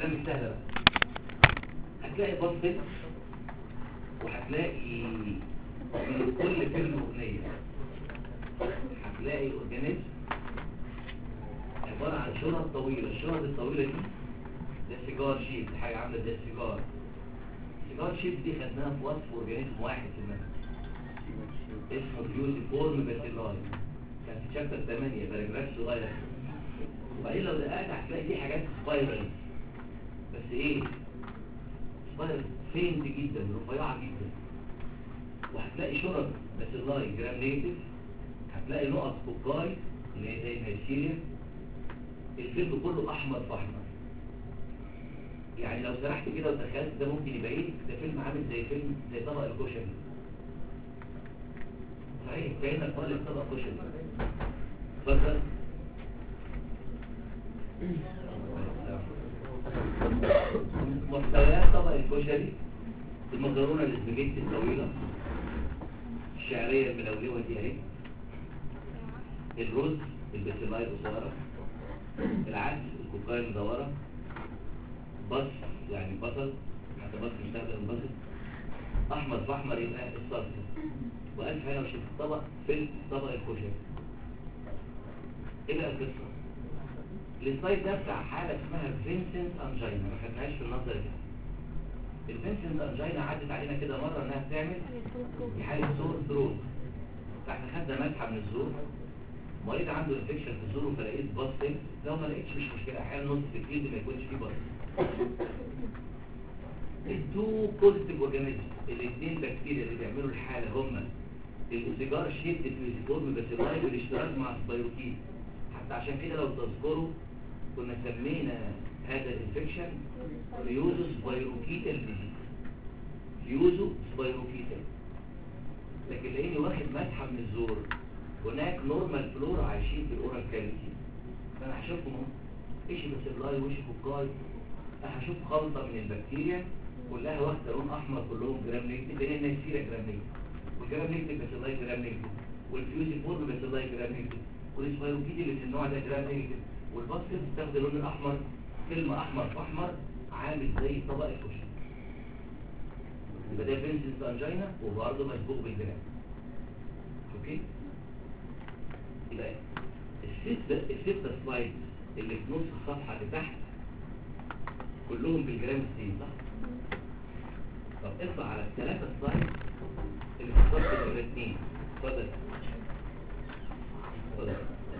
الافلام السهله بقى هتلاقي بصت وهتلاقي من كل فيلم اغنيه هتلاقي اورجانيزم عباره عن شنط طويله الشنط الطويله دي ده سيجار شيب حاجه عامله زي السيجار السيجار شيب دي خدناها في وصف اورجانيزم واحد في المنهج اسمه فيوزيفورم باسيلاي كان في شابتر 8 باراجراف صغير وبعدين لو دققت هتلاقي دي حاجات سبايرال بس ايه سبايرال فينت جدا رفيعه جدا وهتلاقي شرط باسيلاي جرام نيتف هتلاقي نقط فوكاي اللي هي زي الهيرسيريا الفيلم كله احمر في احمر يعني لو سرحت كده وتخيلت ده ممكن يبقى ايه ده فيلم عامل زي فيلم زي طبق الكشري صحيح كأنك طالب طبق كشري اتفضل محتويات طبق الكشري المكرونه الاسباجيتي الطويله الشعريه الملولوه دي اهي الرز البسلاي القصيره العدس الكوكايه المدوره بص يعني بصل حتى بص مستخدم البصل احمر في احمر يبقى الصلصه والف هنا وشوف طبق في طبق الكشري ايه بقى القصه السلايد ده بتاع حاله اسمها فينسنت انجينا ما خدناهاش في النظر ده الفينسنت انجينا عدت علينا كده مره انها بتعمل دي حاله سور ثروت فاحنا خدنا مسحه من الزور مريض عنده انفكشن في الزور فلقيت باستنج لو ما لقيتش مش مشكله احيانا نص في الجلد ما يكونش فيه باستنج التو بوزيتيف اورجانيزم الاثنين بكتيريا اللي بيعملوا الحاله هما السيجار شيب فيزيفورم باسيلاي بالاشتراك مع السبايروكين حتى عشان كده لو تذكروا كنا سمينا هذا الانفكشن ريوزو سبايروكيتال ديزيز ريوزو سبايروكيتال لكن لاني واخد مسحه من الزور هناك نورمال فلورا عايشين في الاورال كافيتي فانا هشوفهم اهو ايش باسيلاي وايش فوكاي هشوف خلطه من البكتيريا كلها واخده لون احمر كلهم جرام نيجاتيف لان النسيره جرام نيجاتيف والجرام نيجاتيف باسيلاي جرام نيجاتيف والفيوزي فورم باسيلاي جرام نيجاتيف والسبايروكيد اللي في النوع ده جرام نيجاتيف والباسكت بتاخد اللون الاحمر كلمه احمر في احمر عامل زي طبق الكشري يبقى ده فينسنت انجينا وبرضه مسبوق بالجرام اوكي يبقى الستة الستة سلايد اللي في نص الصفحة اللي تحت كلهم بالجرام ستين صح؟ طب اطلع على الثلاثة سلايد اللي في الصفحة الاثنين اتفضل اتفضل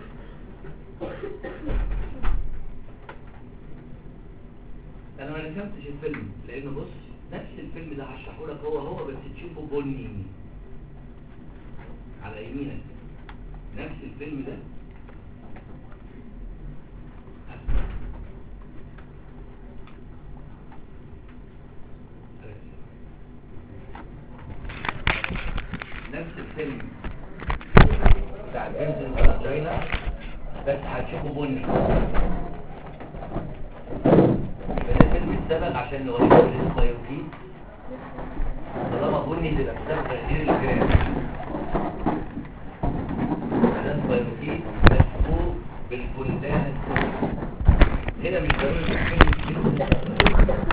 انا ما رسمتش الفيلم لانه بص نفس الفيلم ده هشرحه لك هو هو بس تشوفه بني على يمينك نفس الفيلم ده نفس الفيلم بتاع الفيلم الانجينا بس هتشوفه بني ده فيلم السبق عشان نوريكم السبايروكيد طالما بني تبقى بسبب تغيير الجرام ده سبايروكيد مسبوق بالبلدان هنا مش ضروري تكون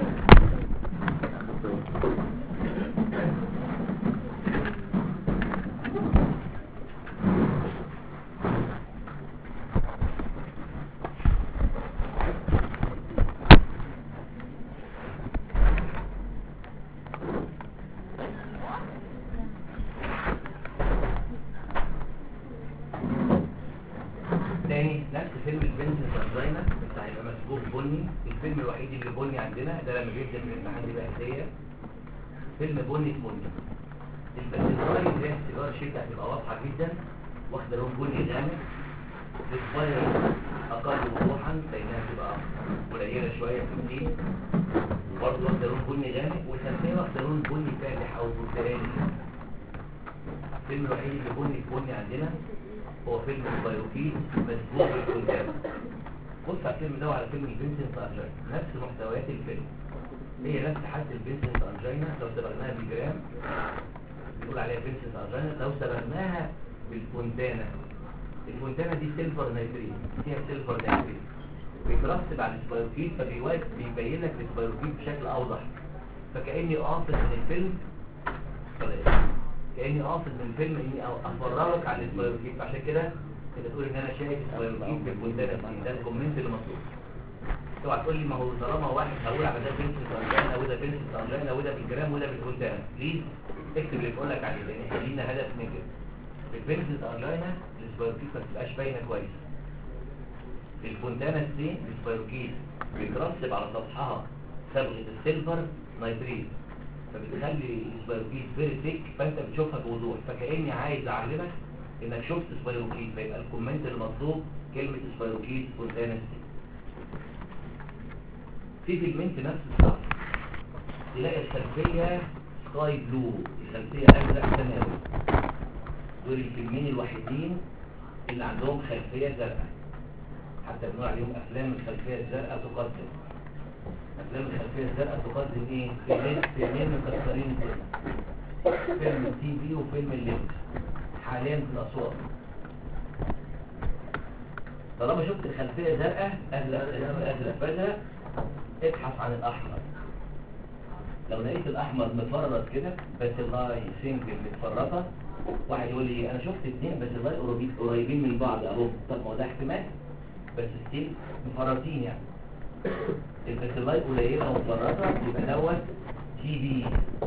تاني نفس فيلم البنت الزينة بس هيبقى مسبوق بني الفيلم الوحيد اللي بني عندنا ده لما جيت من الامتحان دي بقى هدية فيلم بني في بني البنزلاي اللي هي السيجاره شيكة هتبقى واضحة جدا واخدة لون بني غامق السباير أقل وضوحا لأنها بتبقى قليلة شوية في الدين برضه واخدة لون بني غامق والخلفية واخدة لون بني فاتح أو برتقالي الفيلم الوحيد اللي بني في بني عندنا هو فيلم البيروكيد مسبوق بالكونتاج بص على الفيلم ده وعلى فيلم الفينسنت انجينا نفس محتويات الفيلم هي نفس حالة الفينسنت انجينا لو سبقناها بالجرام بنقول عليها فينسنت انجينا لو سبقناها بالفونتانا الفونتانا دي سيلفر نايتريت فيها سيلفر نايتريت بيترسب على السبايروكيت فبيبين لك السبايروكيت بشكل اوضح فكاني قاصد من الفيلم ولا كاني قاصد من الفيلم اني افرجك على السبايروكيت عشان كده انت تقول ان انا شايف السبايروكيت في الكونتينر ده الكومنت اللي مطلوب اوعى تقول لي ما هو طالما واحد هقول على ده بنسل طنجانه وده بنسل طنجانه وده بالجرام وده بالكونتينر بليز اكتب اللي بقول لك عليه لان احنا لينا هدف من كده البنسل طنجانه السبايروكيت ما بتبقاش باينه كويس الكونتينر دي السبايروكيت بيترسب على سطحها صبغه السيلفر نايتريت فبتخلي السبايروكيت فيري ثيك فانت بتشوفها بوضوح فكاني عايز اعلمك انك شفت سبايروكيت فيبقى الكومنت المطلوب كلمه سبايروكيت كونتينر في فيجمنت نفس الصف تلاقي الخلفيه سكاي بلو الخلفيه ازرق سماوي دول الفيلمين الوحيدين اللي عندهم خلفيه زرقاء حتى بنقول عليهم افلام الخلفيه الزرقاء تقدم افلام الخلفيه الزرقاء تقدم ايه فيلمين فيلمين مكسرين الدنيا فيلم التي في وفيلم الليمس حاليا في الاصوات طالما شفت الخلفيه زرقاء ازرق ازرق فازرق ابحث عن الاحمر لو لقيت الاحمر مفرط كده بس اللاي سيمبل متفرطه واحد يقول لي انا شفت اثنين بس اللاي قريبين قريبين من بعض اهو طب ما هو ده احتمال بس ستيل مفرطين يعني بس اللاي قليله ومفرطه يبقى دوت تي بي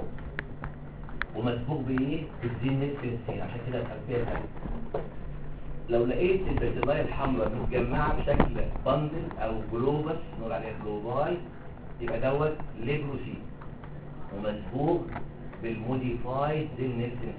ومسبوق بايه بالزين نتفنسين عشان كده الخلفيه بتاعتي لو لقيت البتلاية الحمراء متجمعة بشكل باندل او جلوبس نقول عليها جلوباي يبقى دوت ليبروسي ومسبوق بالموديفايد دينيسنسي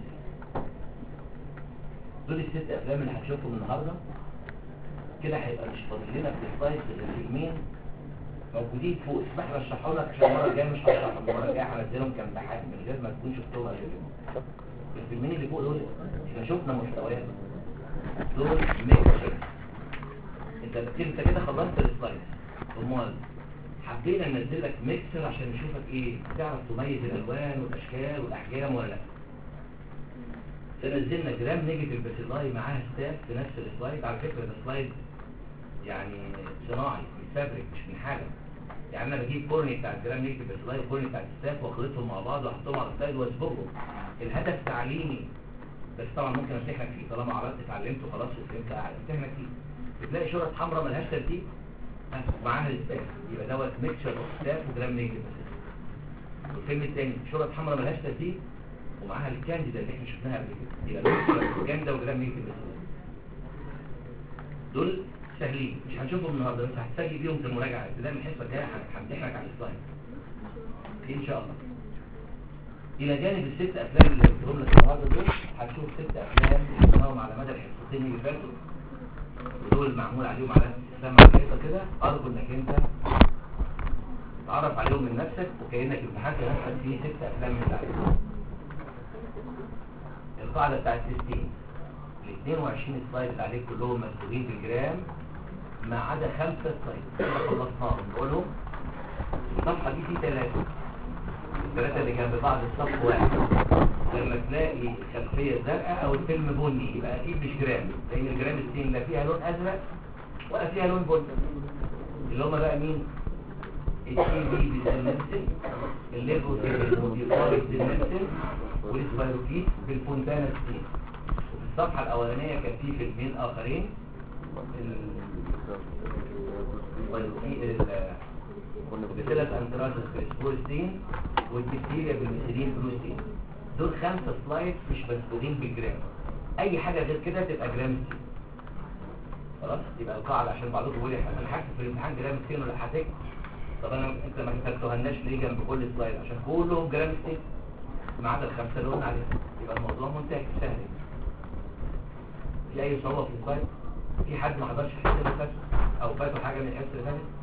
دول الست افلام اللي هتشوفهم النهارده كده هيبقى مش فاضل لنا في السلايدز غير فيلمين موجودين فوق اسمح لي اشرحهم لك عشان المره الجايه مش هشرحهم المره الجايه هنزلهم كامتحان من غير ما تكون شفتهم قبل كده الفيلمين اللي فوق دول احنا شفنا محتويات دول ميكسر انت انت كده خلصت السلايد امال حبينا ننزل لك ميكسر عشان نشوفك ايه تعرف تميز الالوان والاشكال والاحجام ولا لا فنزلنا جرام نيجاتيف باسيلاي معاها ستاف في نفس السلايد على فكره ده سلايد يعني صناعي من فابريك مش من حاجه يعني انا بجيب كورني بتاع الجرام نيجاتيف باسيلاي وكورني بتاع الستاف واخلطهم مع بعض واحطهم على السلايد واسبغهم الهدف تعليمي بس طبعا ممكن امتحنك فيه طالما عملت اتعلمت وخلاص فهمت امتحنك فيه بتلاقي شرط حمراء ملهاش ترتيب معاها الستاف يبقى دوت ميكشر اوف ستاف وجرام نيجاتيف والفيلم الثاني شرط حمراء ملهاش ترتيب ومعاها الكانديدا اللي احنا شفناها قبل كده يبقى ميكشر كانديدا وجرام نيجاتيف دول سهلين مش هنشوفهم النهارده بس هتسجل بيهم في المراجعه ابتداء من الحصه الجايه همتحنك على السلايد ان شاء الله الى جانب الست افلام اللي قلتهم لك النهارده دول هتشوف ست افلام شفناهم على مدى الحصتين اللي فاتوا ودول معمول عليهم علامه استفهام على الحيطه كده ارجو انك انت تعرف عليهم من نفسك وكانك امتحنت نفسك في ست افلام من عليهم القاعده بتاعت 60 ال 22 سلايد اللي عليك كلهم مسؤولين بالجرام ما عدا خمسه سلايد كده خلصناهم نقولهم الصفحه دي في ثلاثه الثلاثة اللي جنب بعض الصف واحد لما تلاقي خلفية زرقاء او الفيلم بني يبقى اكيد مش جرام لان الجرام السين لا فيها لون ازرق ولا فيها لون بني اللي هم بقى مين التي بي بالزنسل الليبو بالموديفاي بالزنسل والسبايروكيت بالفونتانا ستين وفي الصفحة الاولانية كان في فيلمين اخرين بثلاث انتراجز بالسبورستين والبكتيريا بالميثيلين بروستين دول خمسة سلايد مش مسؤولين بالجرام اي حاجة غير كده تبقى جرام ستين خلاص يبقى القاعدة عشان بعضكم يقول لي انا حاسس في الامتحان جرام ستين ولا حاسس طب انا انت ما كتبتوهالناش ليه جنب كل سلايد عشان كلهم جرام ستين ما عدا الخمسة اللي قلنا عليهم يبقى الموضوع منتهي سهل في اي صعوبة في السلايد في حد ما حضرش الحصة اللي فاتت او فاته حاجة من الحصة اللي فاتت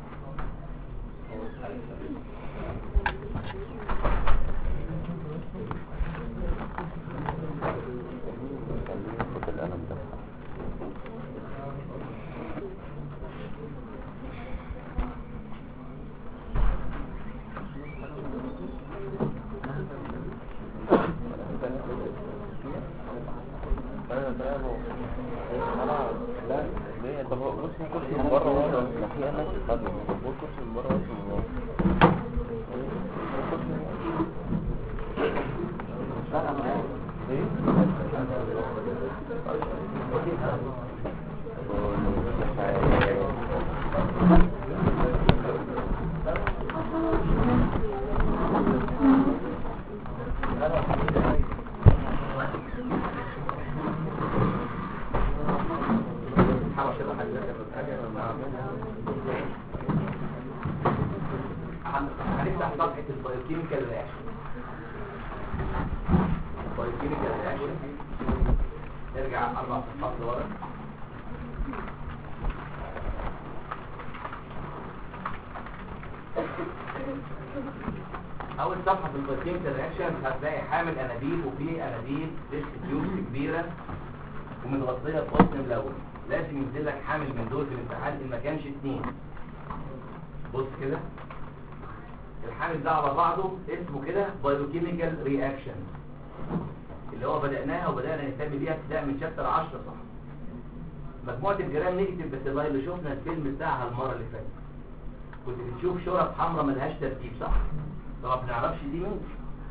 لا ليه طب بص كل بره هنفتح صفحة البايوكيميكال رياكشن بايوكيميكال رياكشن نرجع أربع صفحات لورا أول صفحة في البايوكيميكال رياكشن هتلاقي حامل أنابيب وفيه أنابيب لسه تيوبس كبيرة ومتغطية بقطن ملون لازم ينزل لك حامل من دول في الامتحان إن ما كانش اتنين بص كده الحامل ده على بعضه اسمه كده بايوكيميكال رياكشن اللي هو بدأناها وبدأنا نهتم بيها ابتداء من شابتر 10 صح مجموعة الجرام نيجاتيف بس الله اللي شفنا الفيلم بتاعها المرة اللي فاتت كنت بتشوف شرط حمراء ملهاش ترتيب صح؟ طبعا ما بنعرفش دي مين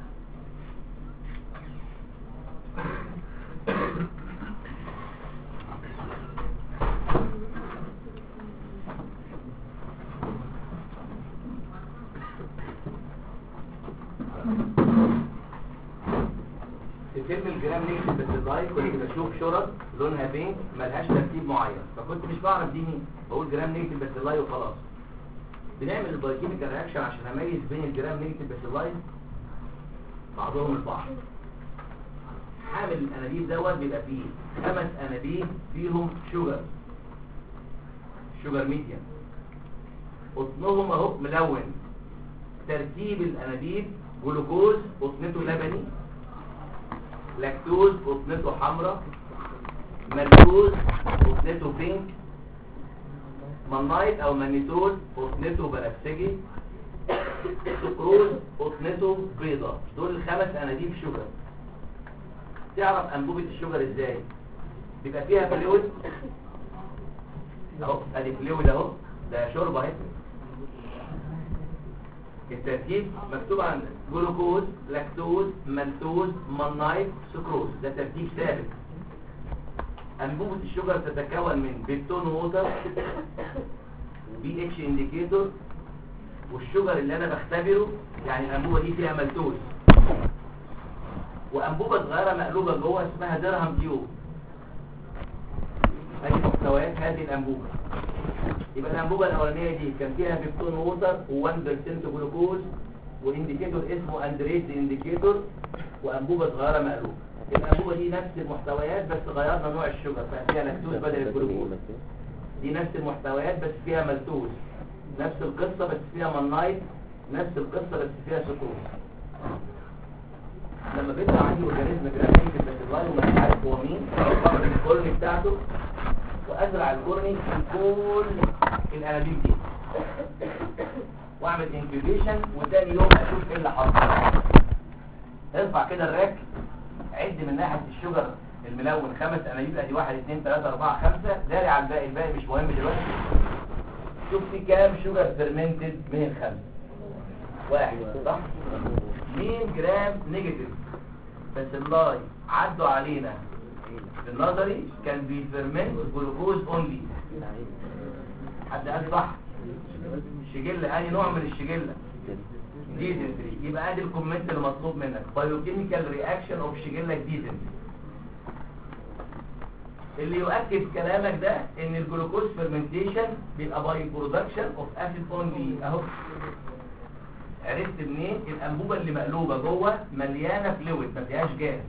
في فيلم الجرام نيجاتيف بس اللاي كنت بشوف شرط لونها بينك ملهاش ترتيب معين فكنت مش بعرف دي مين بقول جرام نيجاتيف بس اللاي وخلاص بنعمل البايوكيميكال رياكشن عشان اميز بين الجرام نيجاتيف بس اللاي بعضهم البعض حامل الانابيب دوت بيبقى فيه خمس انابيب فيهم شوجر شوجر ميديم قطنهم اهو ملون ترتيب الانابيب جلوكوز قطنته لبني لاكتوز قطنته حمراء مالتوز قطنته بينك مانايت او مانيتول قطنته بنفسجي سكروز قطنته بيضة دول الخمس انابيب شوجر تعرف انبوبة الشوجر ازاي بيبقى فيها فلويد اهو ادي فلويد اهو ده شوربه اهي الترتيب مكتوب عندك جلوكوز لاكتوز مالتوز مانايت سكروز ده ترتيب ثابت انبوبة الشجر تتكون من بيبتون ووتر وبي اتش انديكيتور والشجر اللي انا بختبره يعني الانبوبة دي فيها مالتوز وانبوبة صغيرة مقلوبة جوه اسمها درهم تيوب ادي محتويات هذه الانبوبة يبقى الانبوبة الاولانية دي كان فيها بيبتون ووتر و1% جلوكوز وانديكيتور اسمه اندريس انديكيتور وانبوبة صغيرة مقلوبة الانبوبة دي نفس المحتويات بس غيرنا نوع الشجر فيها لاكتوز بدل الجلوكوز دي نفس المحتويات بس فيها مالتوز نفس القصة بس فيها مانايت نفس القصة بس فيها سكروز لما بيطلع عندي اورجانيزم جرام نيجاتيف بس اللاين ومش عارف هو مين اخد الكورني بتاعته وازرع الكورني في كل الانابيب دي واعمل انكيوبيشن وتاني يوم اشوف ايه اللي حصل ارفع كده الراك عد من ناحيه الشجر الملون خمس انابيب ادي واحد اثنين ثلاثة اربعة خمسة داري على الباقي الباقي مش مهم دلوقتي شوف في كام شجر فيرمنتد من الخمسة واحد صح 2 جرام نيجاتيف بس اللاي عدوا علينا في النظري كان بيفرمنت جلوكوز اونلي حد قال صح الشجلة اني نوع من الشجلة ديزنتري يبقى ادي الكومنت اللي مطلوب منك بايوكيميكال رياكشن اوف شجلة ديزنتري اللي يؤكد كلامك ده ان الجلوكوز فيرمنتيشن بيبقى باي برودكشن اوف اسيد اونلي اهو عرفت منين الانبوبه اللي مقلوبه جوه مليانه فلويد ما فيهاش جاز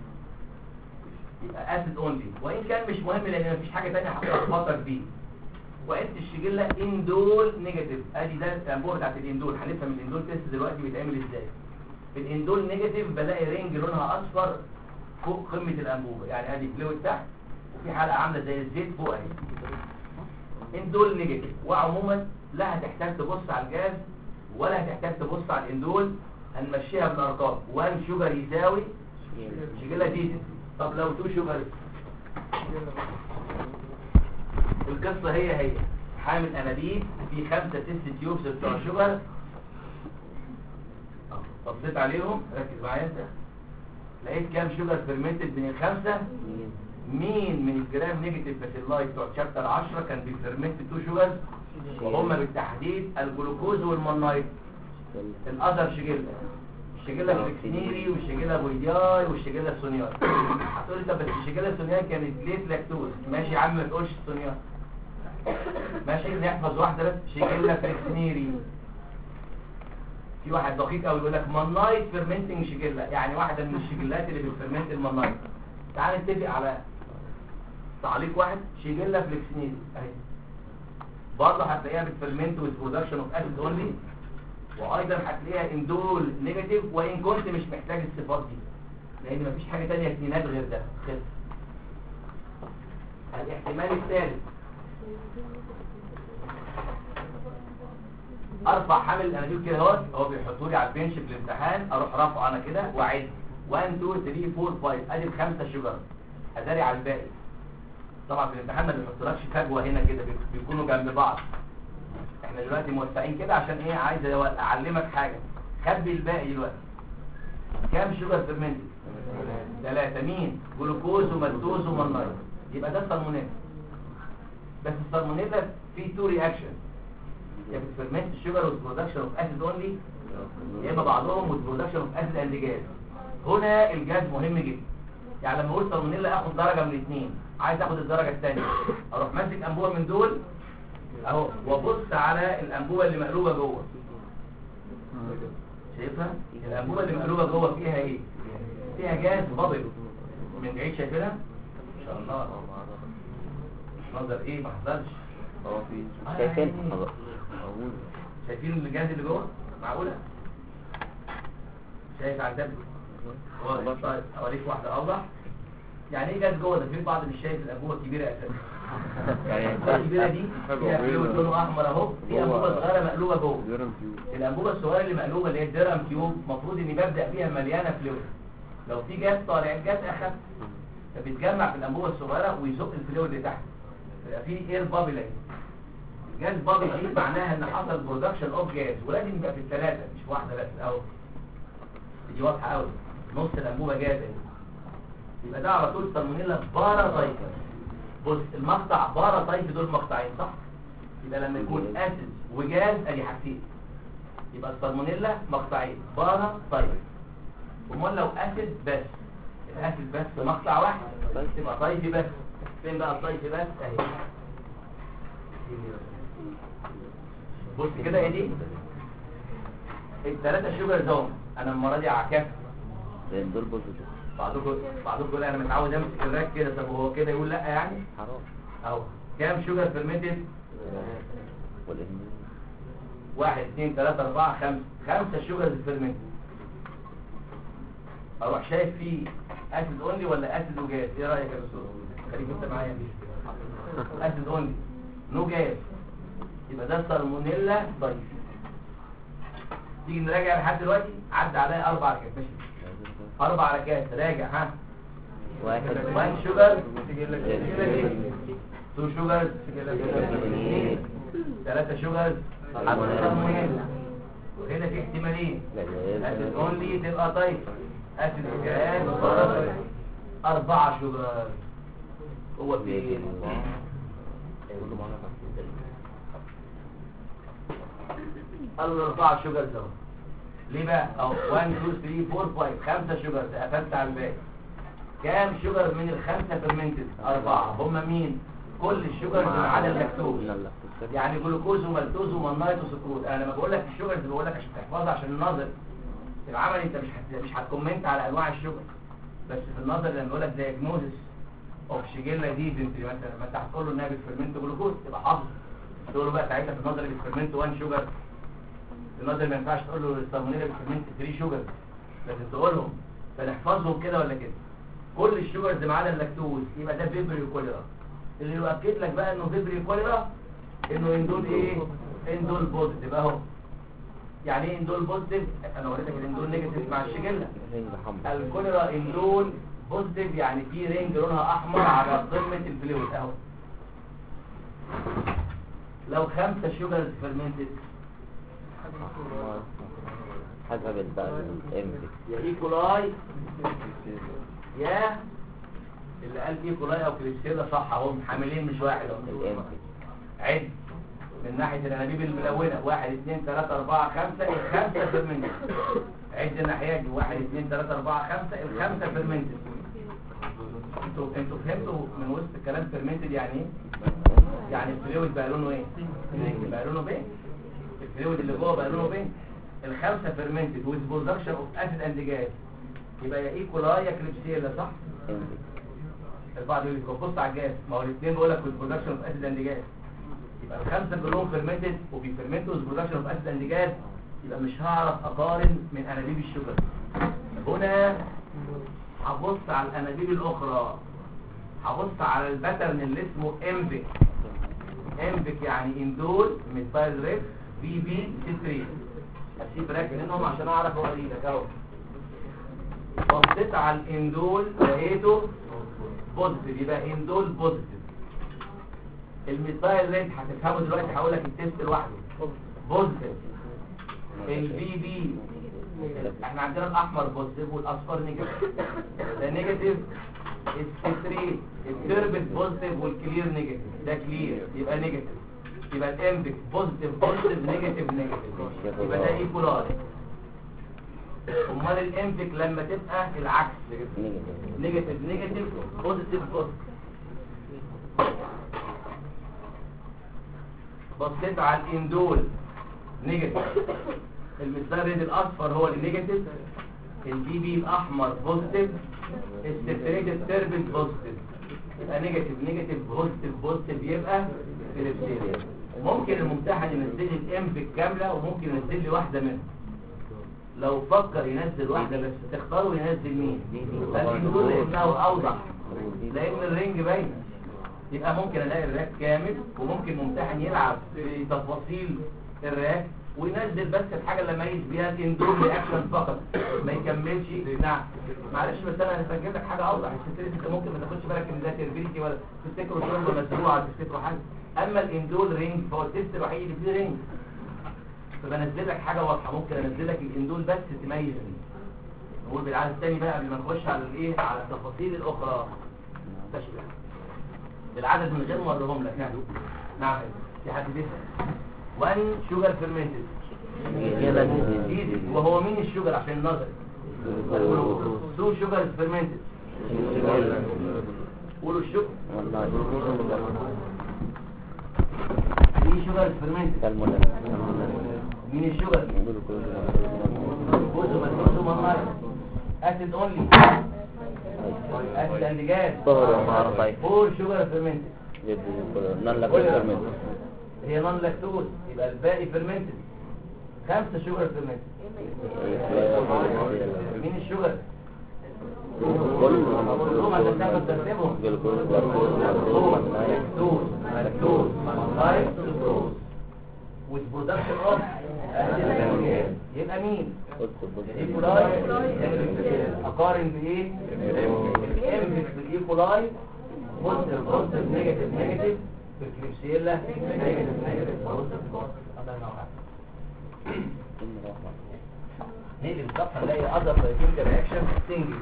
يبقى اسيد اونلي وان كان مش مهم لان مفيش حاجه ثانيه هتلخبطك بيه وقت الشجله اندول نيجاتيف ادي ده الانبوبه بتاعت الاندول هنفهم الاندول تيست دلوقتي بيتعمل ازاي الاندول نيجاتيف بلاقي رينج لونها اصفر فوق قمه الانبوبه يعني ادي فلويد تحت وفي حلقه عامله زي الزيت فوق اهي اندول نيجاتيف وعموما لا هتحتاج تبص على الجاز ولا هتحتاج تبص على الاندول هنمشيها بالارقام 1 شوجر يساوي شجله ديزل طب لو 2 شوجر القصه هي هي حامل انابيب في خمسة تست تيوبس بتوع شوجر بصيت عليهم ركز معايا انت لقيت كام شوجر فيرمنتد من الخمسة مين من الجرام نيجاتيف باسيلاي بتوع شابتر 10 كان بيفرمنت تو شوجرز وهم بالتحديد الجلوكوز والمونايت الاذر شجله الشجله فليكسنيري والشجله بويدياي والشجله سونياي هتقول لي طب بس الشجله سونياي كانت ليه لاكتوز ماشي يا عم ما تقولش سونياي ماشي نحفظ واحده بس شجله فليكسنيري في واحد دقيق قوي يقول لك مونايت فيرمنتنج شجله يعني واحده من الشجلات اللي بتفرمنت المونايت تعال نتفق على تعليق واحد شجله فليكسنيري اهي برضه هتلاقيها بتفرمنت with production of acid only وايضا هتلاقيها اندول نيجاتيف وان كنت مش محتاج الصفات دي لان مفيش حاجه تانية اتنينات غير ده خلص الاحتمال الثالث ارفع حامل الانابيب كده اهوت هو بيحطوا لي على البنش في الامتحان اروح رافعه انا كده واعد 1 2 3 4 5 ادي الخمسه شجر اداري على الباقي طبعا في الامتحان ما بيحطولكش فجوه هنا كده بي- بيكونوا جنب بعض احنا دلوقتي موسعين كده عشان ايه عايز أو- اعلمك حاجه خبي الباقي دلوقتي كام شوجر فيرمنتد ثلاثة مين جلوكوز ومالتوز ومالنايت يبقى ده السالمونيلا بس السالمونيلا فيه تو رياكشن يا بتفرمنت الشوجر والبرودكشن اوف اسيد اونلي يا اما بعضهم والبرودكشن اوف اسيد اند جاز هنا الجاز مهم جدا يعني لما اقول سالمونيلا اخد درجه من الاثنين عايز اخد الدرجه الثانيه اروح ماسك انبوبه من دول اهو وابص على الانبوبه اللي مقلوبه جوه شايفها الانبوبه اللي مقلوبه جوه فيها ايه فيها جاز بابل من بعيد شايفينها ان شاء الله منظر ايه ما حصلش هو في آه، شايفين يعني. خلاص موجود شايفين الجاز اللي جوه معقوله شايف على الدب واضح طيب اوريك واحده اوضح يعني ايه جاز جوه ده في بعض مش شايف الانبوبه الكبيره اساسا يعني الانبوبه الكبيره دي فيها فلويد لونه احمر اهو في انبوبه صغيره مقلوبه جوه ديرم تيوب الانبوبه الصغيره اللي مقلوبه اللي هي الدرام تيوب المفروض اني ببدا فيها مليانه فلويد لو في جاز طالع الجاز اخف فبيتجمع في الانبوبه الصغيره ويزق الفلويد لتحت يبقى في اير بابل اهي الجاز بابل دي معناها ان حصل برودكشن اوف جاز ولازم يبقى في الثلاثه مش في واحده بس اهو دي واضحه قوي نص الانبوبه جاز اهي يبقى ده على طول سالمونيلا بارا تايب بص المقطع بارا تايب دول مقطعين صح يبقى لما يكون اسيد وجاز ادي حاجتين يبقى السالمونيلا مقطعين بارا تايب امال لو اسيد بس الاسيد بس مقطع واحد تبقى طيب بس فين بقى الطيب بس اهي بص كده ايه دي الثلاثه شوجر زوم انا المره دي عكاف لان دول بوزيتيف بعضكم بعضكم يقول انا متعود امسك الراك كده طب هو كده يقول لا يعني حرام اهو كام شوجر فيرمنتد والإهمال واحد اثنين ثلاثة أربعة خمسة خمسة شوجرز فيرمنت أروح شايف فيه أسيد أونلي ولا أسيد وجاز إيه رأيك يا دكتور؟ خليك أنت معايا أسيد أونلي نو جاز يبقى ده سالمونيلا ضيف تيجي نراجع لحد دلوقتي عدى عليا أربع ركات ماشي أربع ركات راجع ها واحد وان شوجر جاز. تو شوجرز اثنين. ثلاثة شوجرز سالمونيلا. وهنا في احتمالين لا جاز. اسيد اونلي تبقى طيب اسيد وجاز أربعة شوجرز هو في ايه؟ كله معانا خمسة. قالوا له أربعة شوجرز اهو ليه بقى؟ اهو 1 2 3 4 5 خمسة شوجرز قفلت على الباقي كام شوجر من الخمسة فيرمنتد؟ أربعة هم مين؟ كل الشوجرز ما عدا اللاكتوز لا لا تستر. يعني جلوكوز ومالتوز ومنايت وسكروز انا لما بقول لك الشوجرز بقول لك عشان تحفظها عشان النظر في العمل انت مش هت... مش هتكومنت على انواع الشوجر بس في النظر لما بقول لك دايجنوزس اوف شيجيلا ديزنتري مثلا لما انت هتقول له انها بتفرمنت جلوكوز تبقى حافظ تقول له بقى ساعتها في النظر بتفرمنت 1 شوجر في النظر ما ينفعش تقول له السالمونيلا بتفرمنت 3 شوجر لازم تقولهم فنحفظهم كده ولا كده كل الشوجرز ما عدا اللاكتوز يبقى ده فيبريو كوليرا اللي يؤكد لك بقى انه فيبريو كوليرا انه اندول ايه اندول بوزيتيف اهو يعني ايه اندول بوزيتيف انا وريتك الاندول نيجاتيف مع الشجله رينج حمرا. الكوليرا اندول بوزيتيف يعني في رينج لونها احمر على قمه الفلويد اهو لو خمسة شوجرز فيرمنتد حسب بقى الامبي يا ايكولاي يا اللي قال ايكولاي او كريستيلا صح اهو حاملين مش واحد اهو الامبي عد من ناحية الأنابيب الملونة واحد اثنين ثلاثة أربعة خمسة الخمسة فيرمنتد عد الناحية دي واحد اثنين ثلاثة أربعة خمسة الخمسة فيرمنتد انتوا انتوا فهمتوا من وسط الكلام فيرمنتد يعني ايه؟ يعني الفلويد بقى لونه ايه؟ بقى لونه بين الفلويد اللي جوه بقى لونه بين الخمسة فيرمنتد with production of acid and gas يبقى يا ايكولاي يا كليبسيلا صح؟ امبي البعض يقول لك بص على الجاز ما هو الاثنين بقول لك with production of acid and gas يبقى الخمسة كلهم فيرمنتد وبيفرمنتوا with production of acid and gas يبقى مش هعرف اقارن من انابيب الشجر هنا هبص على الانابيب الاخرى هبص على الباترن اللي اسمه امبك امبك يعني اندول ميثايل ريف بي بي سيتريت هسيب راك منهم عشان اعرف هو ايه ده اهو بصيت على الاندول لقيته بوزيتيف يبقى اندول بوزيتيف الميثايل ريت هتفهمه دلوقتي هقول لك التيست لوحده بوزيتيف البي بي احنا عندنا الاحمر بوزيتيف والاصفر نيجاتيف ده نيجاتيف الستريت التربت بوزيتيف والكلير نيجاتيف ده كلير يبقى نيجاتيف يبقى الامبك بوزيتيف بوزيتيف نيجاتيف نيجاتيف يبقى ده ايكولار امال الامبك لما تبقى العكس نيجاتيف نيجاتيف بوزيتيف بوزيتيف بصيت على الاندول نيجاتيف المسترد الاصفر هو النيجاتيف البي بي الاحمر بوزيتيف السيتريتد تيربنت بوزيتيف يبقى نيجاتيف نيجاتيف بوزيتيف بوزيتيف يبقى فيليبسيريا ممكن الممتحن ينزل لي الامبك كامله وممكن ينزل لي واحده منهم لو فكر ينزل واحده بس تختاروا ينزل مين فالإندول لانه اوضح لان الرينج باينه يبقى ممكن الاقي الراك كامل وممكن ممتحن يلعب في تفاصيل الراك وينزل بس الحاجة اللي ميز بيها الاندور رياكشن فقط ما يكملش نعم معلش بس انا هسجل لك حاجة اوضح الستريس انت ممكن ما تاخدش بالك ان ده تربيتي ولا تفتكروا شغل مزروعة تفتكروا حاجة اما الاندول رينج فهو التست الوحيد اللي فيه رينج فبنزل لك حاجة واضحة ممكن انزل لك الاندول بس تميز بيه نقول بالعدد الثاني بقى قبل ما نخش على الايه على التفاصيل الاخرى تشبه بالعدد من غير ما اوريهم لك يعني نعم في حد بيسأل 1 شوجر فيرمنتد وهو مين الشوجر عشان النظر 2 شوجر فيرمنتد قولوا الشوجر 3 شوجر فيرمنتد مين الشوجر جزء من جزء من ميه اسيد اونلي اسيد اند جاز 4 شوجر فيرمنتد هي نون لاكتوز يبقى الباقي فيرمنتد خمسة شوجر فيرمنتد مين الشوجر كلهم عشان تعمل ترتيبهم لاكتوز لاكتوز لايف سكروز with production of يبقى مين الايكولاي اقارن بايه الامبكس بالايكولاي بوزيتيف بوزيتيف نيجاتيف نيجاتيف في الكليبسيلا نيجاتيف نيجاتيف بوزيتيف الله ينور عليك نقلب الصفحه نلاقي اذر كيميكال رياكشن سنجل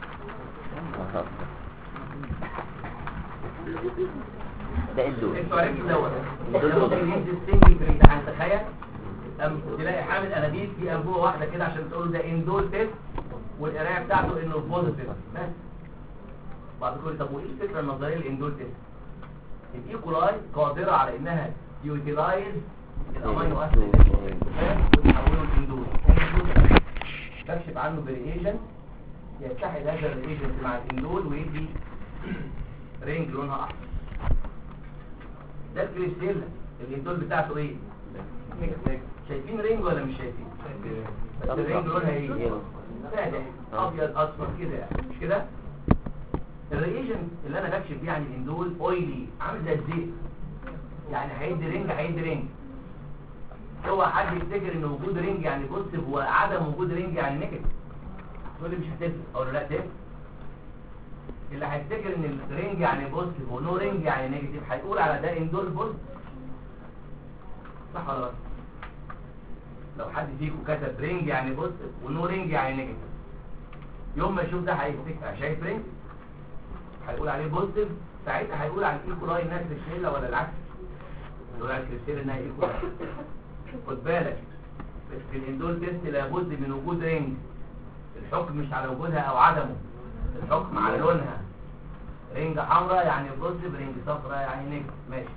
ده الدول انتوا عرفتوا دوت ممكن ينزل سنجل في الامتحان تخيل أم تلاقي حامل انابيب في انبوبه واحده كده عشان تقول له ده اندول تيست والقرايه بتاعته انه بوزيتيف بس بعد كل طب وايه الفكره النظريه للاندول تيست الايكولاي قادره على انها يوتيلايز الامينو اسيد وتحوله لاندول بكشف عنه بريجنت يتحد هذا الريجنت مع الاندول ويدي رينج لونها احمر ده الكريستيلا الاندول بتاعته ايه شايفين رينج ولا مش شايفين بس الرينج لونها ايه فاتح ابيض اصفر كده يعني مش كده الريجنت اللي انا بكشف بيه عن الاندول اويلي عامل زي الزيت يعني هيدي رينج هيدي رينج هو حد يفتكر ان وجود رينج يعني بوزيتيف وعدم وجود رينج يعني نيجاتيف تقول لي مش هتفرق اقول له لا تفرق اللي هيفتكر ان الرينج يعني بوزيتيف ونو رينج يعني نيجاتيف هيقول على ده اندول بوزيتيف صح ولا لا لو حد فيكم كتب رينج يعني بوزيتيف ونو رينج يعني نيجاتيف يوم ما يشوف ده هيفتكر شايف رينج هيقول عليه بوزيتيف ساعتها هيقول على الايكولاي انها كريستيلا ولا العكس يقول على الكريستيلا انها ايكولاي خد بالك بس في الاندول تيست لابد من وجود رينج الحكم مش على وجودها او عدمه الحكم على لونها رينج حمراء يعني بوزيتيف رينج صفراء يعني نيجاتيف ماشي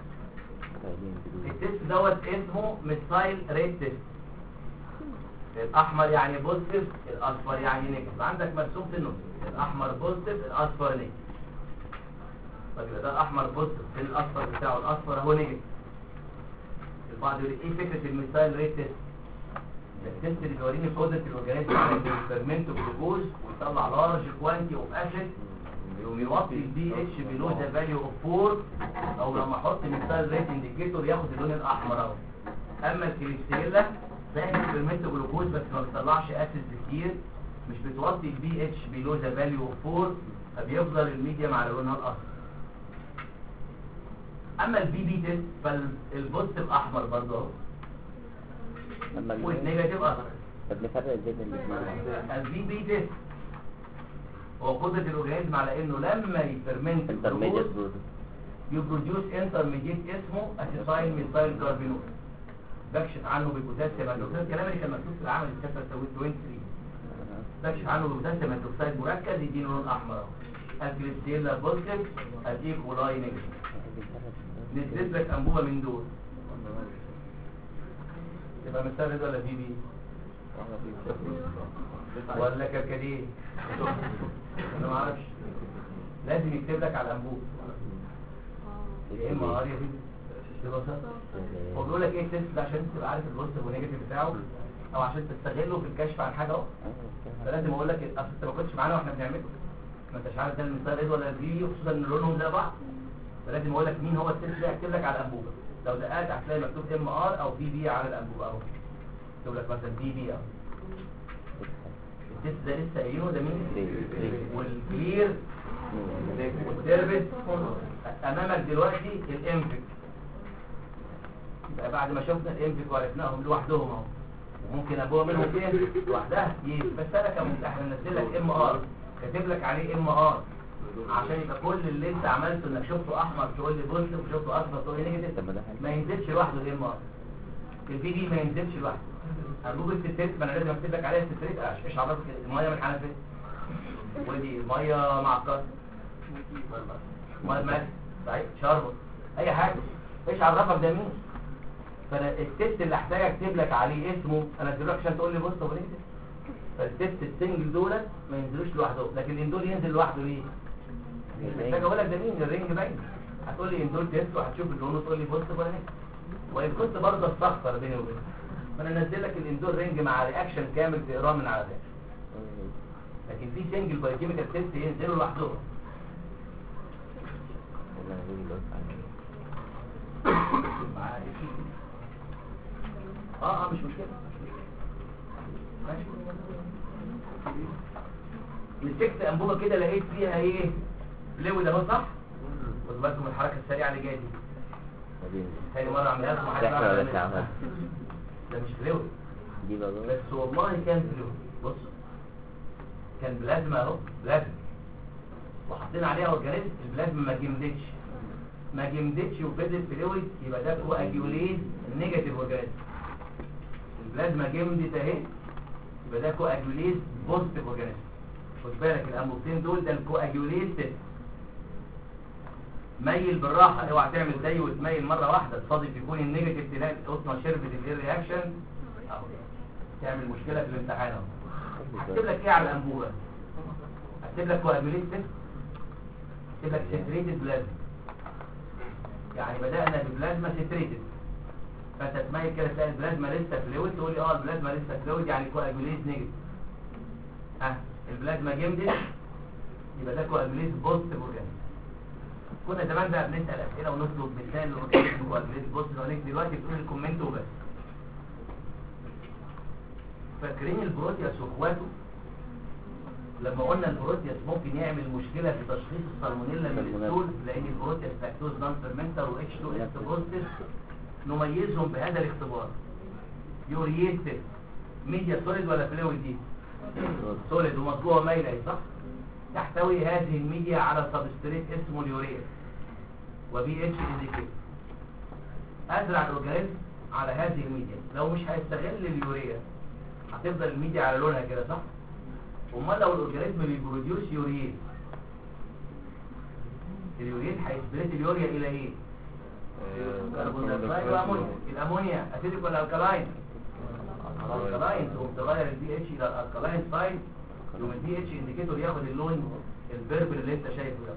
التيست دوت اسمه ميثايل ريت تيست الاحمر يعني بوزيتيف الاصفر يعني نيجاتيف عندك مرسوم في النص الاحمر بوزيتيف الاصفر نيجاتيف طب يبقى ده الاحمر بوزيتيف فين الاصفر بتاعه الاصفر اهو نيجاتيف البعض يقول ايه فكره الميثايل ريت تيست التيست اللي بيوريني قدره الاورجانيزم على الفيرمنت جلوكوز ويطلع لارج كوانتي اوف اسيد يقوم يوطي البي اتش بلو ذا فاليو اوف 4 او لما احط ميثايل ريت انديكيتور ياخد اللون الاحمر اهو اما الكليبسيلا زي الفيرمنت جلوكوز بس ما بتطلعش اسيد كتير مش بتوطي البي اتش بلو ذا فاليو اوف 4 فبيفضل الميديم على لونها الاصفر اما البي بي تيست فالبوزيتيف احمر برضه اهو لما ال- والنيجاتيف اصفر طب نفرق ازاي بين الاثنين البي بي تيست هو قدرة الاورجانيزم على انه لما يفرمنت انترميديت الجلوكوز برودكت يبروديوس انترميديت اسمه اسيتايل ميثايل كاربينول بكشف عنه بالبوتاسيوم هيدروكسيد الكلام اللي كان مكتوب في العمل الشابتر 23 بكشف عنه بالبوتاسيوم هيدروكسيد مركز يديله لون احمر اهو الكليستيلا بوزيتيف الايكولاي نيجاتيف نزلت لك انبوبه من دول يبقى مسترد ولا في بي ولا كركديه انا ما اعرفش لازم يكتب لك على الانبوب يا اما ار يا في ببساطه هو بيقول لك ايه التست ده عشان تبقى عارف البوزيتيف والنيجاتيف بتاعه او عشان تستغله في الكشف عن حاجه اهو فلازم اقول لك اصل انت ما كنتش معانا واحنا بنعمله ما انتش عارف ده المثال ايه ولا الفي وخصوصا ان لونهم زي بعض فلازم اقول لك مين هو التست ده يكتب لك على الانبوبه لو دققت هتلاقي مكتوب ام ار او في بي على الانبوبه اهو يكتب لك مثلا في بي اهو التست ده لسه قايلينه ده مين والكلير والتربت امامك دلوقتي الانفك يبقى بعد ما شفنا الانفك وعرفناهم لوحدهم اهو وممكن ابوها منهم فين لوحدها يجي. بس انا كمفتاح منزل لك ام ار كاتب لك عليه ام ار عشان يبقى كل اللي انت عملته انك شفته احمر تقول لي بوزيتيف وشفته اصفر تقول لي نيجاتيف طب ما ده حاجة. ما ينزلش لوحده الام ار البي دي ما ينزلش لوحده انبوبه التتريت ما انا لازم اكتب لك عليها التتريت عشان ايش عرفك الميه من الحنفيه ودي ميه معقده ميه مالح صحيح شربت اي حاجه ايش عرفك ده مين فانا التست اللي احتاج اكتب لك عليه اسمه انا اديله لك عشان تقول لي بص طب ليه فالتست السنجل دولت ما ينزلوش لوحده لكن الاندول ينزل لوحده ليه مش محتاج اقول لك ده مين الرينج باين هتقول لي اندول تيست وهتشوف اللون وتقول لي بص ولا ايه وان كنت برضه استخسر بيني وبينك فانا انزل لك الاندول رينج مع رياكشن كامل تقراه من على ده لكن في سنجل بايوكيميكال تيست ينزلوا لوحدهم والله أنا بقول لك على- معايا. اه اه مش مشكله ماشي مسكت انبوبه كده لقيت فيها ايه فلويد اهو صح خدوا بالكم من الحركه السريعه اللي جايه دي بعدين تاني مره اعملها لكم ده احنا ولا ده عمل ده مش فلويد دي بقى بس والله كان فلويد بص كان بلازما اهو بلازما وحاطين عليها اورجانيزم البلازما ما جمدتش ما جمدتش وفضلت فلويد يبقى ده كواجيوليز نيجاتيف اورجانيزم البلازما جمدت اهي يبقى ده كواجيوليز بوزيتيف اورجانيزم خد بالك الانبوبتين دول ده الكواجيوليز تيست ميل بالراحه اوعى تعمل زي وتميل مره واحده تصادف يكون النيجاتيف تلاقي القطنه شربت الاير رياكشن اهو تعمل مشكله في الامتحان اهو هكتب لك ايه على الانبوبه هكتب لك كواجيوليز تيست هكتب لك سيتريتد بلازما يعني بدأنا ببلازما سيتريتد فانت تميل كده تلاقي البلازما لسه فلويد تقول لي اه البلازما لسه فلويد يعني كواجوليز نيجاتيف ها البلازما جمدت يبقى ده كواجوليز بوزيتيف اورجانيزم كنا زمان بقى بنسال اسئله ونطلب مثال ونكتب كواجوليز بوزيتيف اورجانيزم دلوقتي بتقول الكومنت وبس فاكرين البروتياس واخواته لما قلنا البروتياس ممكن يعمل مشكلة في تشخيص السالمونيلا من سالمونيلا. الستول لان البروتياس لاكتوز نون فيرمنتر و اتش 2 اس بوزيتيف نميزهم بهذا الاختبار يوريت ميديا سوليد ولا فلويد دي سوليد ومطبوعه مايله أهي، صح تحتوي هذه الميديا على سبستريت اسمه اليوريا وبي اتش انديكيتور ازرع الاورجانيزم على هذه الميديا لو مش هيستغل اليوريا هتفضل الميديا على لونها كده صح امال لو الاورجانيزم بيبروديوس يوريت اليوريت هيسبريت اليوريا الى ايه كربون دايوكسيد وامونيا الامونيا اسيدك ولا الكلاين الكلاين تقوم تغير البي اتش الى الالكلاين سايد يقوم البي اتش انديكيتور ياخد اللون البيربل اللي انت شايفه ده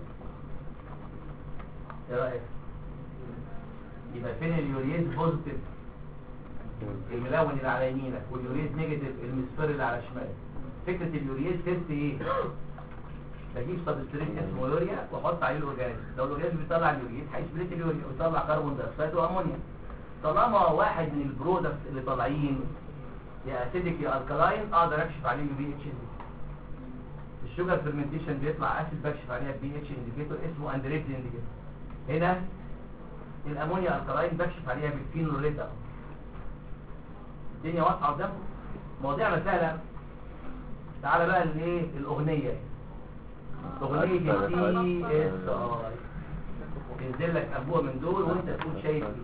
ايه رايك يبقى فين اليوريز بوزيتيف الملون اللي على يمينك واليوريز نيجاتيف المسفر اللي على شمالك فكره اليوريز تيست ايه بجيب سبستريت اسمه يوريا واحط عليه الاورجانيزم لو الاورجانيزم بيطلع اليوريز هيسبريت اليوريا ويطلع كربون دايوكسيد وامونيا طالما واحد من البرودكتس اللي طالعين يا اسيدك يا الكلاين اقدر اكشف عليه البي اتش الشوجر فيرمنتيشن بيطلع اسيد بكشف عليها البي اتش انديكيتور اسمه اندريبت انديكيتور هنا الامونيا الكلاين بكشف عليها بالفينوليت اهو الدنيا واضحه قدامكم مواضيعنا سهله تعالى بقى لايه الاغنيه اغنيه التي اس اي ينزل لك ابوه من دول وانت تكون شايف ايه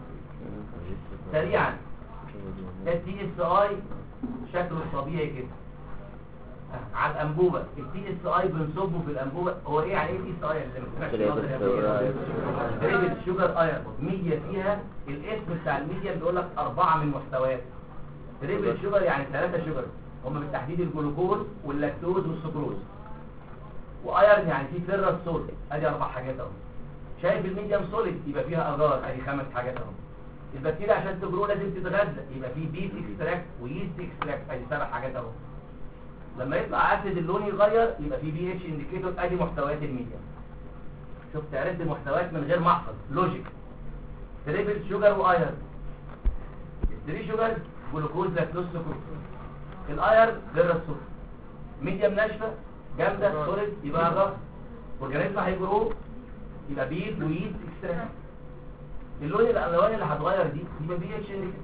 سريعا التي اس اي شكله الطبيعي كده آه، على الانبوبه التي اس اي بنصبه في الانبوبه هو ايه يعني ايه تي اس اي اللي ما سمعش درجه الشوجر ايرون ميديا فيها الاسم بتاع الميديا بيقول لك اربعه من محتويات درجه الشوجر يعني ثلاثه شوجر هم بالتحديد الجلوكوز واللاكتوز والسكروز وايرن يعني في فيرس سوليد ادي اربع حاجات اهو شايف الميديم سوليد يبقى فيها اجار ادي خمس حاجات اهو البكتيريا عشان تجرو لازم تتغذى يبقى في بيت اكستراكت ويست اكستراكت ادي سبع حاجات اهو لما يطلع اسيد اللون يغير يبقى في بي اتش انديكيتور ادي محتويات الميديم شفت عرفت المحتويات من غير محفظ لوجيك تريبل شوجر وايرن الثري شوجر جلوكوز لاكتوز سكروز الايرن غير السكر ميديم ناشفه جامده سوليد يبقى الرف اورجانيزم هيجرو يبقى بيض ويست اكستراكت اللون الالوان اللي هتغير دي يبقى بي اتش انديكيتور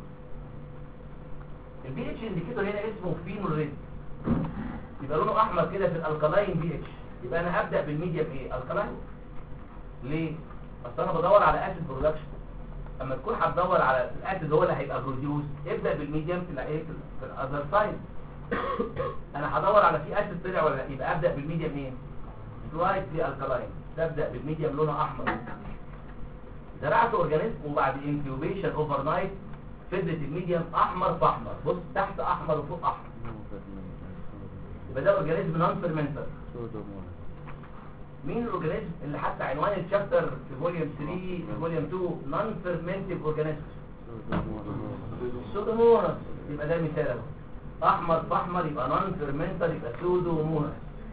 البي اتش انديكيتور هنا اسمه فينول ريد يبقى لونه احمر كده في الالكالاين بي اتش يبقى انا ابدا بالميديم ايه الكالاين ليه اصل انا بدور على اسيد برودكشن اما تكون هتدور على الاسيد هو اللي هيبقى بروديوس ابدا بالميديم في الايه في الاذر سايد انا هدور على في اسيد طلع ولا لا يبقى ابدا بالميديم ايه سلايتلي الكالاين تبدا بالميديم لونه احمر زرعت اورجانيزم وبعد انكيوبيشن اوفر نايت فضلت الميديم احمر في احمر بص تحت احمر وفوق احمر يبقى ده اورجانيزم نون فيرمنتر مين الاورجانيزم اللي حتى عنوان الشابتر في فوليوم 3 في فوليوم 2 نون فيرمنتيف اورجانيزم سودوموناس يبقى ده مثال اهو احمر في احمر يبقى نون فيرمنتر يبقى سودوموناس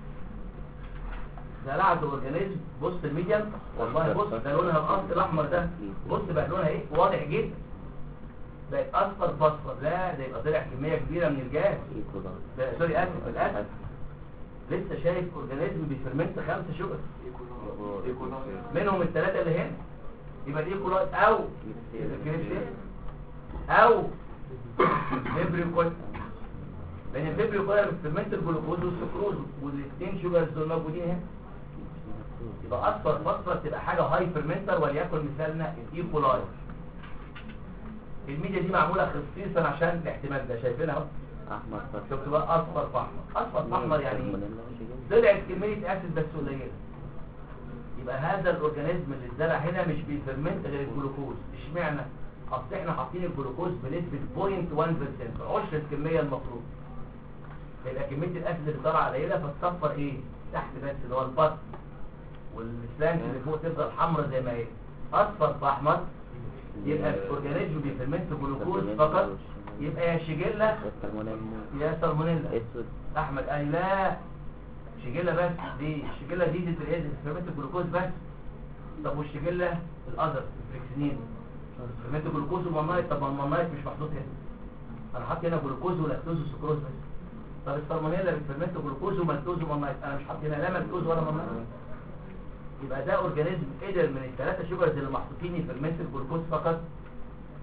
زرعت اورجانيزم بص الميديم والله بص ده لونها الاصل الاحمر ده بص بقى لونها ايه واضح جدا بقت اصفر فاصفر لا ده يبقى طلع كميه كبيره من الجاز ده- سوري اسف الاسف لسه شايف اورجانيزم بيفرمنت خمسه شجر منهم الثلاثه اللي هنا يبقى دي كولايت او الكريبسين او فيبريكول لان الفيبريكول بتفرمنت الجلوكوز والسكروز والاثنين شجر دول موجودين هنا يبقى اصفر فاصفر تبقى حاجه هاي فيرمنتر وليكن مثالنا الايكولاي الميديا دي معموله خصيصا عشان الاحتمال ده شايفينها اهو احمر شفت بقى اصفر في احمر اصفر في احمر يعني ايه طلعت كميه اسيد بس قليله يبقى هذا الاورجانيزم اللي اتزرع هنا مش بيفرمنت غير الجلوكوز اشمعنى اصل احنا حاطين الجلوكوز بنسبه 0.1% عشر الكميه المفروض يبقى كميه الاسيد اللي طالعه قليله فتصفر ايه تحت بس اللي هو البط والسلانك اللي فوق تفضل حمراء زي ما هي اصفر في احمر يبقى الاورجانيزم بيفرمنت جلوكوز فقط يبقى يا شيجيلا يا سالمونيلا اسود احمد قال لا شيجيلا بس دي الشيجيلا دي دي ايه فيرمنت الجلوكوز بس طب والشيجيلا الاذر الفليكسينين فيرمنت الجلوكوز والمنايت طب ما المنايت مش محطوط هنا انا حاطط هنا جلوكوز ولاكتوز وسكروز بس طب السالمونيلا بتفرمنت جلوكوز ومالتوز ومنايت انا مش حاطط هنا لا مالتوز ولا منايت يبقى ده اورجانيزم قدر من الثلاثه شوجرز اللي محطوطين يفرمنت الجلوكوز فقط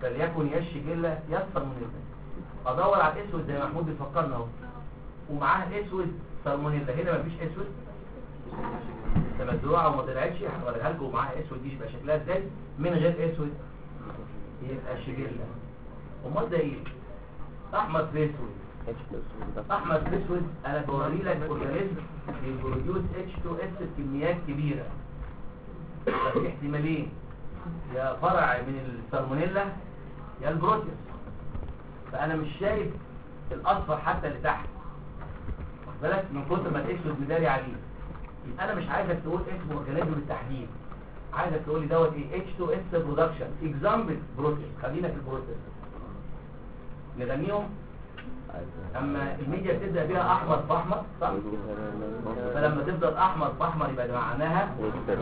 فليكن يا الشجله يا السالمونيلا ادور على الاسود زي ما محمود بيفكرنا اهو ومعاه اسود سالمونيلا هنا مفيش اسود لما الزروعه وما طلعتش هوريها لكم ومعاها اسود دي يبقى شكلها ازاي من غير اسود يبقى شجله امال ده ايه احمر في اسود اتش بلس احمر في اسود انا بوري لك اورجانيزم بيبروديوس اتش 2 اس بكميات كبيره ففي احتمالين يا فرع من السالمونيلا يا البروتيوس فانا مش شايف الاصفر حتى اللي تحت واخد بالك من كتر ما الاسود مداري عليه يبقى انا مش عايزك تقول اسم اورجانيزم بالتحديد عايزك تقول لي دوت ايه اتش 2 اس برودكشن اكزامبل بروتيوس خلينا في البروتيوس نغنيهم اما الميديا بتبدا بيها احمر في احمر صح فلما تفضل احمر في احمر يبقى ده معناها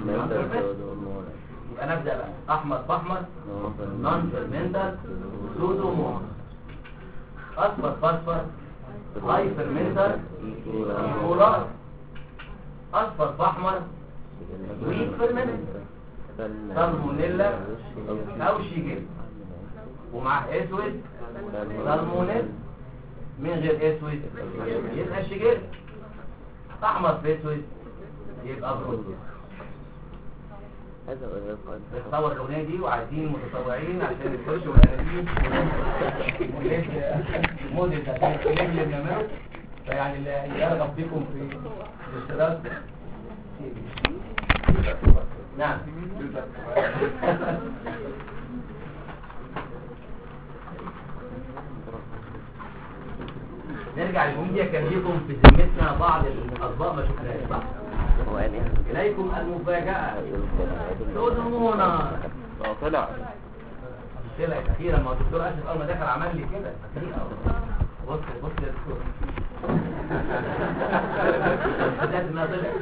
يبقى نبدا بقى احمر في احمر نون فيرمنتال سودوموناس اصفر في اصفر هاي فيرمنتال ايكولاس اصفر في احمر ويك فيرمنتال سالمونيلا او شيجل ومع اسود سالمونيلا من غير اسود يبقى شجر احمر في اسود يبقى بروتين هذا هو القائد نتصور الاغنيه دي وعايزين متطوعين عشان يخشوا الانابيب موديل عشان الكلام اللي بنعمله فيعني اللي يرغب فيكم في الاشتراك نعم نرجع للميديا كان ليكم في ذمتنا بعض الاطباق ما شفناهاش صح هو قال ايه اليكم المفاجاه سودومونا اه طلع طلعت اخيرا ما هو الدكتور اسف اول ما دخل عمل لي كده بص بص يا دكتور صدقت انها طلعت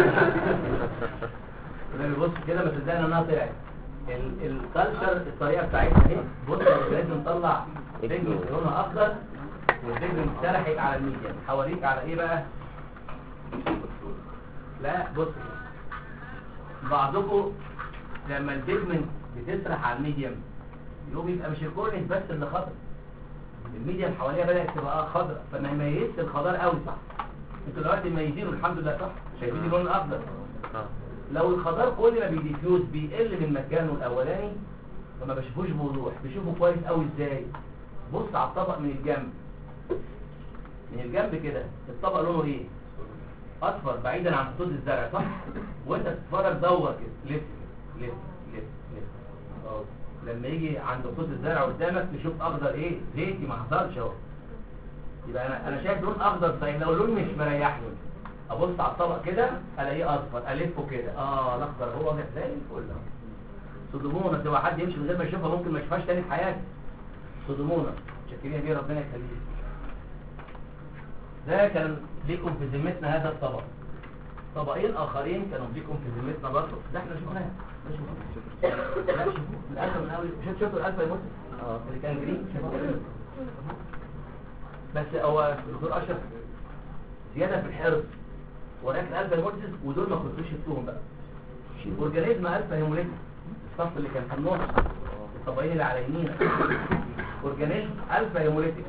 لما بص كده ما صدقنا انها طلعت ال- الكالتشر الطريقه بتاعتنا اهي بص لازم نطلع رجل لونها اخضر والرجل اتسرحت على الميديا حواليك على ايه بقى لا بص بعضكم لما البيجمنت بتسرح على الميديم يقوم يبقى مش الكورنيس بس اللي خضر الميديم حواليها بدأت تبقى خضراء فما يميزش الخضار قوي صح انتوا دلوقتي مميزينه الحمد لله صح شايفين اللون الاخضر لو الخضار كل ما بيديفيوز بيقل من مكانه الاولاني فما بشوفوش بوضوح بشوفه كويس قوي ازاي بص على الطبق من الجنب من الجنب كده الطبق لونه ايه اصفر بعيدا عن خطوط الزرع صح وانت تتفرج دور كده لف لف لف لف اه لما يجي عند خطوط الزرع قدامك تشوف اخضر ايه زيتي ما حصلش اهو يبقى انا انا شايف لون اخضر صحيح لو لون مش مريحني ابص على الطبق كده الاقيه اصفر الفه كده اه الاخضر هو ده زي الفل اهو صدمونا سوى حد يمشي من غير ما يشوفها ممكن ما يشوفهاش تاني في حياته صدمونا شكرين بيه ربنا يخليك ده كان ليكم في ذمتنا هذا الطبق طبقين اخرين كانوا ليكم في ذمتنا برضه ده احنا شفناه ده شفناه لا شوفوا الالفا من اول شفت شفتوا الالفا يموت اه اللي كان جرين شفته؟ بس هو الدكتور اشرف زياده في الحرص ولكن الالفا هيموليسيس ودول ما كنتوش شفتوهم بقى اورجانيزم الفا هيموليسيس الصف اللي كان في النص الطبقين اللي على يمينك اورجانيزم الفا هيموليسيس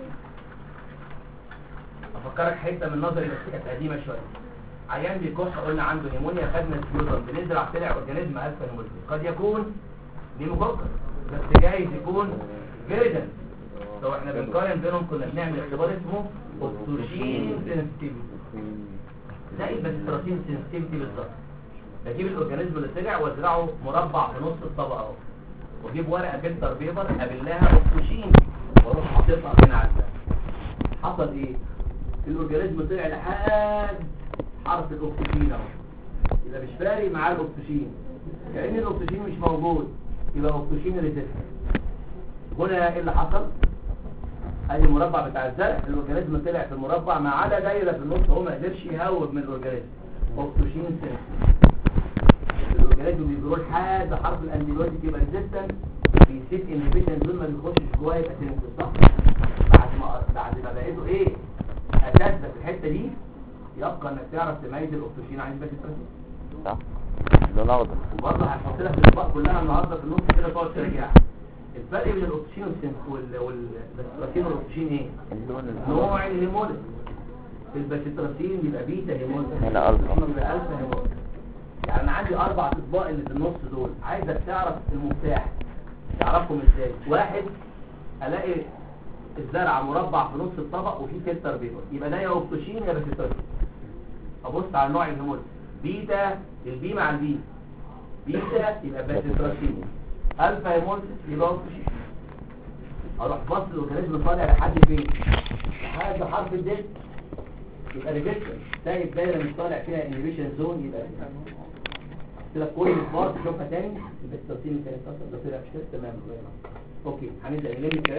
افكرك حته من نظري بس كانت قديمه شويه عيان بيكح قلنا عنده نيمونيا خدنا السيوزن بنزرع طلع اورجانيزم الفا هيموليسيس قد يكون نيموكوكس بس جايز يكون فيريدنت لو احنا بنقارن بينهم كنا بنعمل اختبار اسمه اوكسوجين سنسيتيفيتي زي البستراتين سنسيتيفيتي بالظبط بجيب الاورجانيزم اللي طلع وازرعه مربع في نص الطبقه اهو واجيب ورقه فلتر بيبر ابلها اوكسوجين واروح حاططها هنا على الباب حصل ايه الاورجانيزم طلع لحد حرف الاكسجين اهو يبقى مش فارق معاه الاكسجين كأن الاكسجين مش موجود يبقى اكسجين ريزيستنت هنا ايه اللي حصل ادي المربع بتاع الزرع الاورجانيزم طلع في المربع ما عدا دايره في النص هو ما قدرش يهوب من الاورجانيزم اكسجين سنس الاورجانيزم بيجروا لحد حرف الانتيبيوتيك يبقى ريزيستنت بيسيب انهبيشن دول ما بيخشش جواه يبقى سنس صح بعد ما بعد ما بقيته ايه اساسا في الحته دي يبقى انك تعرف تميز الاكسجين عن الباسيتراسين صح لون اخضر وبرضه هنحط لك الاطباق كلها النهارده في النص كده تقعد ترجع الفرق بين الاكسجين والسن- وال والباسيتراسين والاكسجين ايه اللون نوع الهيموليز الباسيتراسين بيبقى بيتا هيموليز هنا ألفا. هما بيبقى الفا هيموليز يعني انا عندي اربع اطباق اللي في النص دول عايزك تعرف المفتاح تعرفهم ازاي واحد الاقي الزرع مربع في نص الطبق وفيه فلتر بيضاء يبقى ده يا اوكسجين يا باسيتراسين ابص على نوع الهيموليز بيتا البي مع البي بيتا يبقى باسيتراسين الفا هيموليز يبقى اوكسجين اروح بص الاورجانيزم طالع لحد فين لحد حرف الدل يبقى ريجستر تلاقي الدايره مش طالع فيها انهبيشن زون يبقى قلت لك كل اخبار تشوفها تاني البستاتين كانت اصلا ده طلع مش كده تمام الله ينور. اوكي هنبدا نلم الكلام